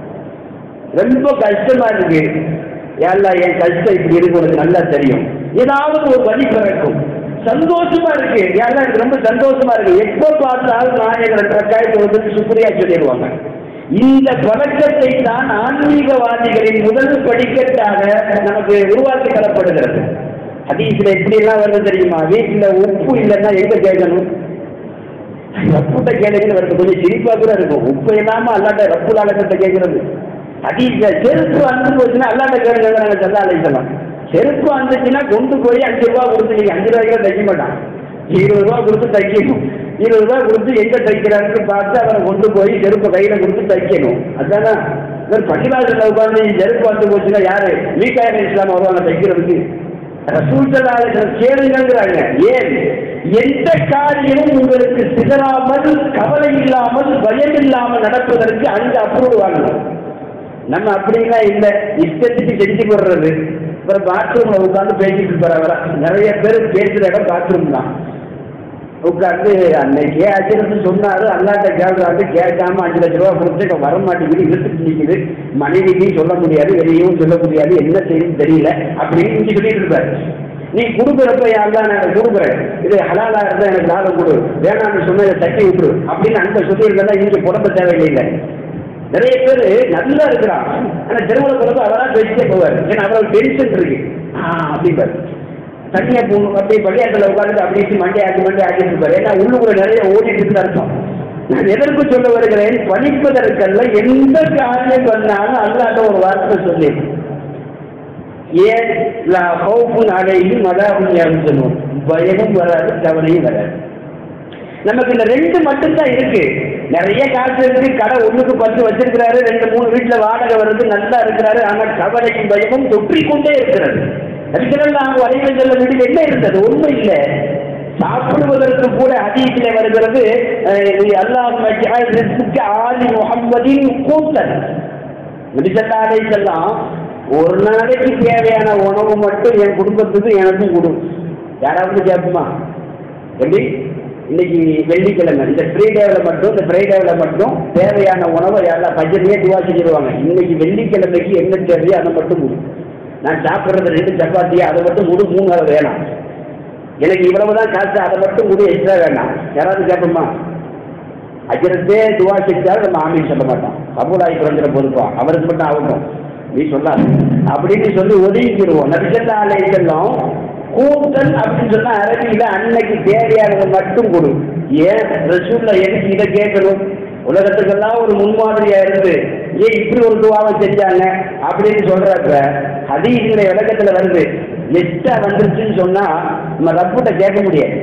[SPEAKER 2] ரொம்ப கஷ்டமா இருக்கு ஏல்லா என் கஷ்டம் இப்படி இருக்கு உனக்கு நல்லா தெரியும் ஏதாவது ஒரு வழி பிறக்கும் சந்தோஷமா இருக்கு ஏல்லா எனக்கு ரொம்ப சந்தோஷமா இருக்கு எப்போ பார்த்தாலும் நாயகர் ரெண்டரை காய்க்கு வந்து சுப்ரியா சொல்லிடுவாங்க இந்த பழக்கத்தை தான் ஆன்மீகவாதிகளின் முதல் படிக்கட்டாக நமக்கு உருவாக்கி தரப்படுகிறது ஹதீஸ்ல எப்படி எல்லாம் வருது தெரியுமா வீட்டுல உப்பு இல்லைன்னா எங்க கேட்கணும் ரப்புட்ட கேளுங்கன்னு வருது கொஞ்சம் சிரிப்பா கூட இருக்கும் உப்பு இல்லாம அல்லாட்ட ரப்புல அழகத்தை கேட்கறது ஹதீஸ்ல செருப்பு அன்பு போச்சுன்னா அல்லாட்ட கேளுங்க நாங்க சல்லா அழைக்கலாம் செருப்பு வந்துச்சுன்னா கொண்டு போய் அஞ்சு ரூபா கொடுத்து நீங்க அஞ்சு ரூபாய்க்கு தைக்க மாட்டான் இருபது ரூபா கொடுத்து தைக்கணும் இருபது ரூபா கொடுத்து எங்க தைக்கிறாருன்னு பார்த்து அவரை கொண்டு போய் செருப்பு கையில கொடுத்து தைக்கணும் அதானே இவர் பள்ளிவாசல்ல உட்கார்ந்து செருப்பு வந்து போச்சுன்னா யாரு மீக்காயிரம் இஸ்லாம் வருவாங்க தைக்கிறதுக்கு ரசூல்சலாளர்கள் கேளுங்கிறாங்க ஏன் எந்த காரியமும் உங்களுக்கு சிதறாமல் கவலை இல்லாமல் பயம் இல்லாமல் நடப்பதற்கு அங்க அப்ரூவ் வாங்கணும் நம்ம அப்படிலாம் இல்லை இஷ்டத்துக்கு செஞ்சு போடுறது அப்புறம் பாத்ரூம்ல உட்காந்து பேசிட்டு இருப்பாரு அவரை நிறைய பேர் பேசுற இடம் பாத்ரூம் தான் உட்காந்து அன்னைக்கே அஜிரத்து சொன்னாரு அல்லாட்ட கேட்கறாரு கேட்காம அஞ்சு லட்ச ரூபா கொடுத்து இப்ப வர மாட்டேங்குது இழுத்துட்டு நிற்குது மனைவிக்கும் சொல்ல முடியாது வெளியவும் சொல்ல முடியாது என்ன செய்யுன்னு தெரியல அப்படின்னு இங்க சொல்லிட்டு இருப்பாரு நீ கொடுக்குறப்ப யாருதான் நான் கொடுக்குறேன் இது ஹலாலா இருந்தா எனக்கு லாபம் கொடு வேணாம்னு சொன்னா இதை தட்டி விட்டுரு அப்படின்னு அந்த சொல்லியிருந்தா இங்க புடம்ப தேவையில்லை நிறைய பேர் நல்லா இருக்கிறான் ஆனா தெருவில் போறது அவரா பேசிட்டே போவார் ஏன்னா அவருக்கு டென்ஷன் இருக்கு ஆ அப்படிப்பாரு தனியா போகணும் அப்படியே பள்ளியாட்டில் உட்காந்து அப்படியே மண்டே ஆக்கி மண்டே ஆக்கிட்டு இருப்பாரு ஏன்னா உள்ளுக்குள்ள நிறைய ஓடிட்டு இருக்கு அர்த்தம் நான் எதற்கு சொல்ல வருகிறேன் படிப்பதற்கல்ல எந்த காரியம் பண்ணாலும் அல்லாட்ட ஒரு வார்த்தை சொல்லி ஏன் ஹவுஃபுன் அலையும் மதாவும் இறந்துணும் பயமும் வராது கவலையும் வராது நமக்கு இந்த ரெண்டு மட்டும்தான் இருக்கு நிறைய காசு இருக்கு கடை ஒண்ணுக்கு பத்து வச்சிருக்கிறாரு ரெண்டு மூணு வீட்டுல வாடகை வருது நல்லா இருக்கிறாரு ஆனா கவலையும் பயமும் தொற்றிக் கொண்டே இருக்கிறது அதுக்கெல்லாம் வரைவில் செல்ல வீட்டுக்கு என்ன இருந்தது உண்மை இல்லை சாப்பிடுவதற்கு கூட ஹதீஸிலே வருகிறது அல்லாஹ் ஆலி முகம்மதின் கூத்தல் நபிசல்லாலை செல்லாம் ஒரு நாளைக்கு தேவையான உணவு மட்டும் என் குடும்பத்துக்கு எனக்கும் கொடு யாராவது கேட்குமா எப்படி இன்னைக்கு வெள்ளிக்கிழமை இந்த ஃப்ரைடேவில் மட்டும் இந்த ஃப்ரைடேவில் மட்டும் தேவையான உணவை எல்லாம் பட்ஜெட்லேயே துவா செஞ்சிருவாங்க இன்னைக்கு வெள்ளிக்கிழமைக்கு என்ன தேவையோ அதை மட்டும் கொடு நான் சாப்பிட்றது ரெண்டு சப்பாத்தியா அதை மட்டும் கொடு மூணு அதை வேணாம் எனக்கு இவ்வளவுதான் காசு அதை மட்டும் கொடு எக்ஸ்ட்ரா வேண்டாம் யாராவது கேட்போமா அஜரத்தே துவா செஞ்சாலும் நம்ம ஆமீன் சொல்ல மாட்டோம் கபூலாகி குறைஞ்சிட போதுப்போம் அவருக்கு மட்டும் ஆகட்டும் நீ சொல்லாது அப்படின்னு சொல்லி ஒதுங்கிடுவோம் நபிசல்லா அலைக்கெல்லாம் கூட்டல் அப்படின்னு சொன்னா அரபியில அன்னைக்கு தேவையானதை மட்டும் கொடு ஏன் ரசூல்ல எதுக்கு இதை கேட்கணும் உலகத்துக்கெல்லாம் ஒரு முன்மாதிரியா இருந்து ஏன் இப்படி ஒரு துவாவை செஞ்சாங்க அப்படின்னு சொல்றப்ப ஹதீஸுடைய விளக்கத்துல வருது எச்சா வந்துருச்சுன்னு சொன்னா நம்ம ரப்பிட்ட கேட்க முடியாது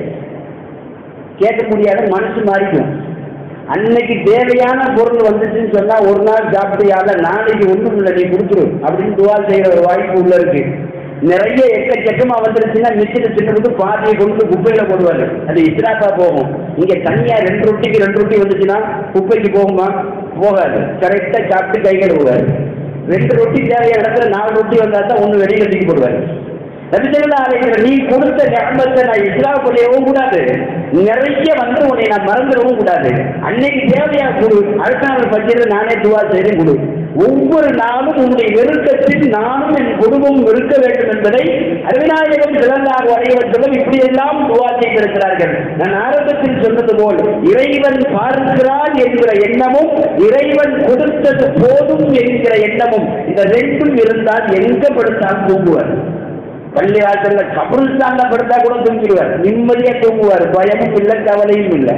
[SPEAKER 2] கேட்க முடியாத மனசு மாறிக்கும் அன்னைக்கு தேவையான பொருள் வந்துச்சுன்னு சொன்னா ஒரு நாள் சாப்பிட்டியால நாளைக்கு ஒண்ணும் இல்லை நீ கொடுத்துரு அப்படின்னு துவா செய்யற ஒரு வாய்ப்பு உள்ள இருக்கு நிறைய எக்கச்சக்கமா வந்துருச்சுன்னா மிச்சிட்டு சின்னதுக்கு பாதியை கொண்டு குப்பையில போடுவாரு அது இஸ்ராப்பா போகும் இங்க தனியா ரெண்டு ரொட்டிக்கு ரெண்டு ரொட்டி வந்துச்சுன்னா குப்பைக்கு போகுமா போகாது கரெக்டா சாப்பிட்டு கை கழுவுவாரு ரெண்டு ரொட்டி தேவையான இடத்துல நாலு ரொட்டி வந்தா தான் ஒண்ணு வெளியில தூக்கி போடுவாரு நபிசல்லா அலைகிற நீ கொடுத்த ஞாபகத்தை நான் இஸ்லாம் கொள்ளையவும் கூடாது நிறைய வந்து உன்னை நான் மறந்துடவும் கூடாது அன்னைக்கு தேவையா கொடு அடுத்த நாள் பட்சத்தில் நானே துவா செய்து கொடு ஒவ்வொரு நாளும் உன்னுடைய வெறுக்கத்தில் நானும் என் குடும்பமும் வெறுக்க வேண்டும் என்பதை அருவிநாயகம் சிறந்தார் வரைவர்களும் இப்படியெல்லாம் துவா செய்திருக்கிறார்கள் நான் ஆரம்பத்தில் சொன்னது போல் இறைவன் பார்க்கிறான் என்கிற எண்ணமும் இறைவன் கொடுத்தது போதும் என்கிற எண்ணமும் இந்த ரெண்டும் இருந்தால் எங்க படுத்தால் தூங்குவார் பள்ளி வாசல்ல கபருஸ்தான்ல படுத்தா கூட தூங்கிடுவார் நிம்மதியா தூங்குவார் பயமும் இல்லை கவலையும் இல்லை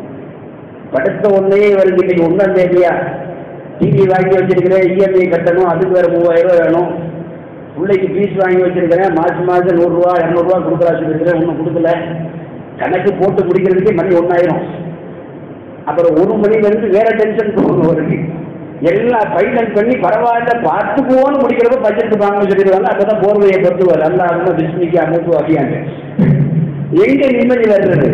[SPEAKER 2] படுத்த உடனே இவருக்கு இன்னைக்கு ஒன்றாம் தேதியா டிவி வாங்கி வச்சிருக்கிறேன் இஎம்ஐ கட்டணும் அதுக்கு வேற மூவாயிரம் ரூபாய் வேணும் பிள்ளைக்கு ஃபீஸ் வாங்கி வச்சிருக்கிறேன் மாசம் மாசம் நூறுரூவா இரநூறுவா கொடுக்குறா சொல்லியிருக்கிறேன் ஒன்றும் கொடுக்கல கணக்கு போட்டு முடிக்கிறதுக்கே மணி ஒன்றாயிரம் அப்புறம் ஒரு மணிலேருந்து வேற டென்ஷன் போகணும் அவருக்கு எல்லாம் ஃபைனல் பண்ணி பரவாயில்ல பார்த்துக்குவோன்னு முடிக்கிறப்ப பட்ஜெட் வாங்க சொல்லிடுவாங்க அப்பதான் போர்வையை பொறுத்துவார் அல்லா அவங்க பிஸ்மிக்கு அமுத்து அபியாங்க எங்க நிம்மதி வருகிறது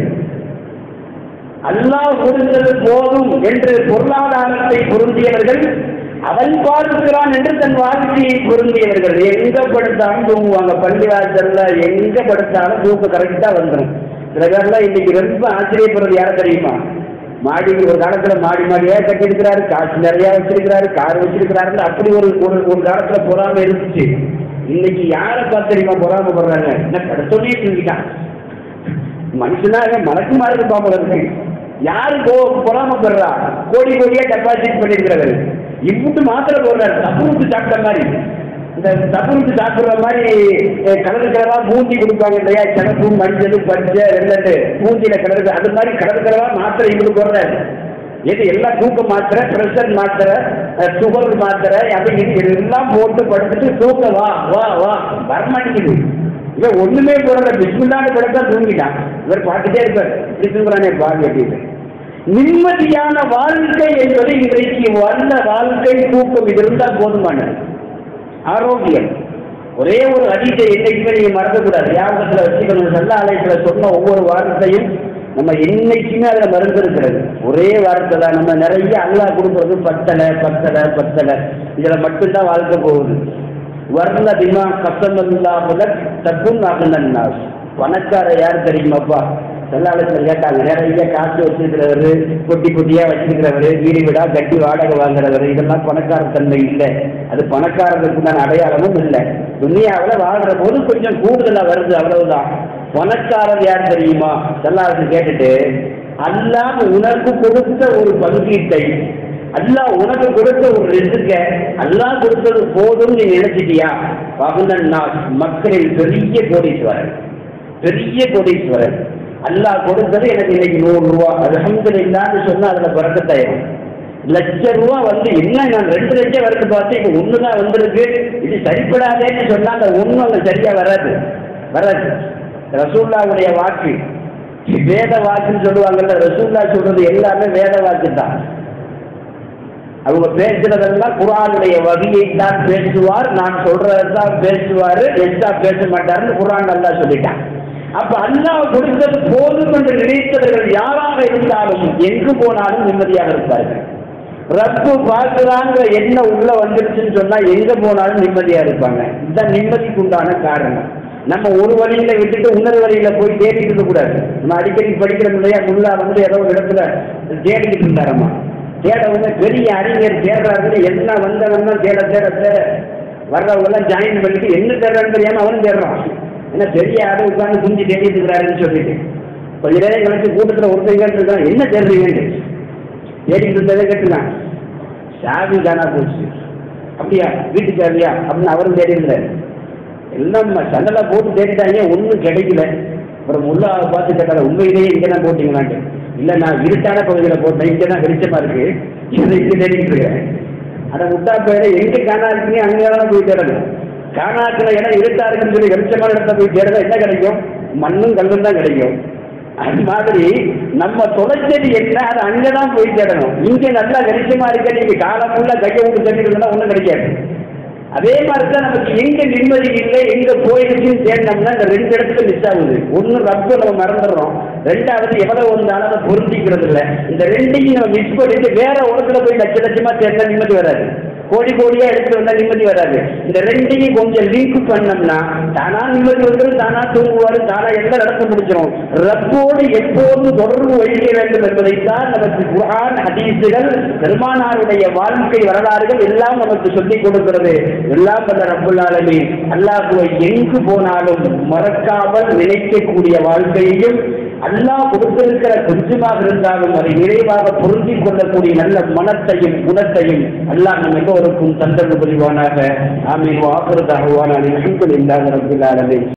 [SPEAKER 2] அல்லாஹ் கொடுத்தது போதும் என்று பொருளாதாரத்தை பொருந்தியவர்கள் அவன் பார்க்கிறான் என்று தன் வாழ்க்கையை பொருந்தியவர்கள் எங்க படுத்தாலும் தூங்குவாங்க பள்ளி வாசல்ல எங்க படுத்தாலும் தூக்கம் கரெக்டா வந்துடும் சில பேர்லாம் இன்னைக்கு ரொம்ப ஆச்சரியப்படுறது யாரை தெரியுமா மாடி ஒரு காலத்துல மாடி மாடியா கட்டியிருக்கிறாரு காசு நிறைய வச்சிருக்கிறாரு கார் வச்சிருக்கிறாரு அப்படி ஒரு ஒரு ஒரு காலத்துல பொறாம இருந்துச்சு இன்னைக்கு யாரை பார்த்து தெரியுமா பொறாமப்படுறாங்க என்ன கடத்தோடனே தூங்கிட்டான் மனுஷனாக மலக்கு மாதிரி இருப்பாங்க இருக்கு யாரு போ பொறாமப்படுறா கோடி கோடியா டெபாசிட் பண்ணிருக்கிறவர் இவ்வளவு மாத்திரை போடுறாரு தப்புனுக்கு சாப்பிட்ட மாதிரி இந்த தப்புனுக்கு சாப்பிடுற மாதிரி கலர் கலரா மூஞ்சி கொடுப்பாங்க இல்லையா சிறப்பு மஞ்சள் பச்சை வெள்ளட்டு மூஞ்சியில கலருக்கு அது மாதிரி கலர் கலரா மாத்திரை இவரு போடுறாரு எது எல்லாம் தூக்க மாத்திரை ப்ரெஷர் மாத்திரை அஹ், சுகர் மாத்திரை அது இது எல்லாம் போட்டு படுத்துட்டு தூக்க வா வா வா வரமாட்டேங்குது இவன் ஒண்ணுமே போடல பிஸ்மில்லான்னு படுத்தா தூங்கிட்டான் இவர் பார்த்துட்டே இருப்பார் இப்படி தூங்குறானே பாவி அப்படின்னு நிம்மதியான வாழ்க்கை என்பது இன்றைக்கு வல்ல வாழ்க்கை தூக்கம் இது இருந்தால் போதுமானது ஆரோக்கியம் ஒரே ஒரு அதிசை என்னைக்குமே நீங்க மறக்கக்கூடாது ஞாபகத்தில் வச்சுக்கணும் நல்ல ஆலயத்தில் சொன்ன ஒவ்வொரு வார்த்தையும் நம்ம என்னைக்குமே அதில் மருந்து இருக்கிறது ஒரே வார்த்தை தான் நம்ம நிறைய அல்லாஹ் கொடுக்குறது பத்தலை பத்தலை பத்தலை இதில் மட்டும்தான் வாழ்க்கை போகுது வர்ண பிமா கசமல்லா முதல் தப்பும் அகலன்னா பணக்கார யார் தெரியுமாப்பா செல்லாளத்தில் கேட்டாங்க நிறைய காசு வச்சிருக்கிறவர் கொட்டி கொட்டியா வச்சிருக்கிறவர் வீடு வீடா கட்டி வாடகை வாங்குறவர் இதெல்லாம் பணக்கார தன்மை இல்லை அது பணக்காரர்களுக்குண்டான அடையாளமும் இல்லை துனியாவில் வாழ்ற போது கொஞ்சம் கூடுதலா வருது அவ்வளவுதான் பணக்காரர் யார் தெரியுமா செல்லாளத்தில் கேட்டுட்டு அல்லாஹ் உனக்கு கொடுத்த ஒரு பங்கீட்டை அல்லாஹ் உனக்கு கொடுத்த ஒரு ரிசுக்க அல்லாஹ் கொடுத்தது போதும் நீ நினைச்சிட்டியா பகுந்தன் மக்களில் பெரிய கோடீஸ்வரன் பெரிய கோடீஸ்வரன் அல்லாஹ் கொடுத்தது எனக்கு இன்னைக்கு நூறு ரூபா அல்ஹம்துலில்லாஹ்னு சொன்னா அதுல பறக்கத்தாயிரும் லட்ச ரூபா வந்து என்ன நான் ரெண்டு லட்சம் வருது பார்த்து இப்போ ஒன்று தான் வந்திருக்கு இது சரிப்படாதேன்னு சொன்னா அந்த ஒன்றும் அங்கே சரியா வராது வராது ரசூல்லாவுடைய வாக்கு வேத வாக்குன்னு சொல்லுவாங்கல்ல ரசூல்லா சொல்றது எல்லாமே வேத வாக்கு தான் அவங்க பேசுறதெல்லாம் குரானுடைய வகையை தான் பேசுவார் நான் சொல்றதான் பேசுவாரு எக்ஸ்ட்ரா பேச மாட்டாருன்னு குரான் நல்லா சொல்லிட்டான் அப்ப அல்லாஹ் கொடுத்தது போதும் என்று நினைத்தவர்கள் யாராக இருந்தாலும் எங்கு போனாலும் நிம்மதியாக இருப்பார்கள் ரப்பு பார்க்கிறாங்க என்ன உள்ள வந்துருச்சுன்னு சொன்னா எங்க போனாலும் நிம்மதியா இருப்பாங்க இதுதான் நிம்மதிக்கு உண்டான காரணம் நம்ம ஒரு வழியில விட்டுட்டு இன்னொரு வழியில போய் தேடிட்டு இருக்க கூடாது நம்ம அடிக்கடி படிக்கிறோம் இல்லையா முல்லா வந்து ஏதோ ஒரு இடத்துல தேடிக்கிட்டு இருந்தாரம்மா தேடவங்க பெரிய அறிஞர் தேடுறாருன்னு என்ன வந்தவன் தான் தேட தேட தேட வர்றவங்க எல்லாம் ஜாயின் பண்ணிட்டு என்ன தேடுறான்னு தெரியாம அவனும் தேடுறான் என்ன பெரிய ஆடு உட்கார்ந்து குஞ்சு தேடிட்டு இருக்கிறாருன்னு சொல்லிட்டு கொஞ்ச நேரம் கழிச்சு கூட்டத்தில் ஒருத்தர் கேட்டுருக்கான் என்ன தேடுறீங்கன்னு தேடிட்டு இருந்ததை கேட்டுருக்கான் சாவி தானா போச்சு அப்படியா வீட்டு சாவியா அப்படின்னு அவரும் தேடி இருந்தார் எல்லாம் சண்டலை போட்டு தேடிட்டாங்க ஒன்றும் கிடைக்கல அப்புறம் முல்லாவை பார்த்து கேட்டாங்க உண்மையிலேயே இங்கே தான் போட்டீங்களான்ட்டு இல்லை நான் இருட்டான பகுதியில் போட்டேன் இங்கே தான் வெளிச்சமா இருக்கு இதை இங்கே தேடிட்டு இருக்கேன் அதை முட்டா போயிட எங்கே காணா இருக்கீங்க அங்கே தான் போய் தேடணும் காணாக்கிற இடம் இருட்டா இருக்குன்னு சொல்லி வெளிச்சமான இடத்த போய் தேடுறதா என்ன கிடைக்கும் மண்ணும் கல்லும் தான் கிடைக்கும் அது மாதிரி நம்ம தொலைச்சது என்ன அது அங்கதான் போய் தேடணும் இங்க நல்லா வெளிச்சமா இருக்க நீங்க காலம் ஃபுல்லா கையை விட்டு தேடிட்டு இருந்தா ஒன்றும் கிடைக்காது அதே மாதிரி தான் நமக்கு எங்க நிம்மதி இல்லை எங்க போயிருச்சுன்னு தேடினோம்னா இந்த ரெண்டு இடத்துல மிஸ் ஆகுது ஒன்று ரப்ப நம்ம மறந்துடுறோம் ரெண்டாவது எவ்வளவு வந்தாலும் அதை பொருந்திக்கிறது இல்லை இந்த ரெண்டையும் நம்ம மிஸ் பண்ணிட்டு வேற உலகத்துல போய் லட்ச லட்சமா தேர்ந்தா நிம்மதி வராது கோடி கோடியா எடுத்து வந்தா நிம்மதி வராது இந்த ரெண்டையும் கொஞ்சம் லிங்க் பண்ணோம்னா தானா நிம்மதி வந்துடும் தானா தூங்குவாரு தானா எல்லாம் நடக்க முடிச்சிடும் ரப்போடு எப்போதும் தொடர்பு வைக்க வேண்டும் என்பதைத்தான் நமக்கு குரான் ஹதீசுகள் பெருமானாருடைய வாழ்க்கை வரலாறுகள் எல்லாம் நமக்கு சொல்லிக் கொடுக்கிறது எல்லாம் வல்ல ரப்புல் ஆலமீன் அல்லாஹுவை எங்கு போனாலும் மறக்காமல் நினைக்கக்கூடிய வாழ்க்கையையும் அல்லாஹ் கொடுத்திருக்கிற கொஞ்சமாக இருந்தாலும் அதை நிறைவாக பொருந்திக் கொள்ளக்கூடிய நல்ல மனத்தையும் குணத்தையும் அல்லாஹ் நம்ம எல்லோருக்கும் தந்தது புரிவானாக ஆமீன் வாக்குறதாகுவான அலமதுல்லாஹ் ரபுல் ஆலமீன்